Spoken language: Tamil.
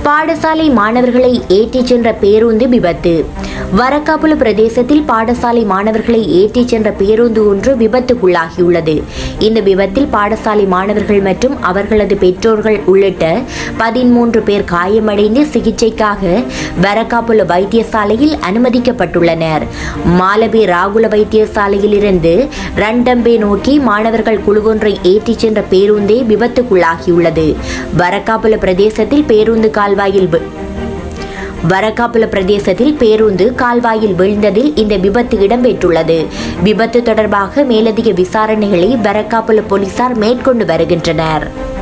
பாடசாலை மாணவர்களை ஏற்றிச் சென்ற பேருந்து விபத்து வரக்காப்புல பிரதேசத்தில் பாடசாலை மாணவர்களை ஏற்றிச் சென்ற பேருந்து ஒன்று விபத்துக்குள்ளாகியுள்ளது இந்த விபத்தில் பாடசாலை மாணவர்கள் மற்றும் அவர்களது பெற்றோர்கள் உள்ளிட்ட பதிமூன்று பேர் காயமடைந்து சிகிச்சைக்காக வரக்காப்புல வைத்தியசாலையில் அனுமதிக்கப்பட்டுள்ளனர் மாலபே ராகுல வைத்தியசாலையில் இருந்து ரண்டம்பே நோக்கி மாணவர்கள் குழுவொன்றை ஏற்றிச் சென்ற பேருந்தே விபத்துக்குள்ளாகியுள்ளது வரக்காப்புல பிரதேசத்தில் பேருந்து கால்வாயில் வி- வரக்காப்புல பிரதேசத்தில் பேருந்து கால்வாயில் விழுந்ததில் இந்த விபத்து இடம்பெற்றுள்ளது விபத்து தொடர்பாக மேலதிக விசாரணைகளை வரக்காப்புல போலீசார் மேற்கொண்டு வருகின்றனர்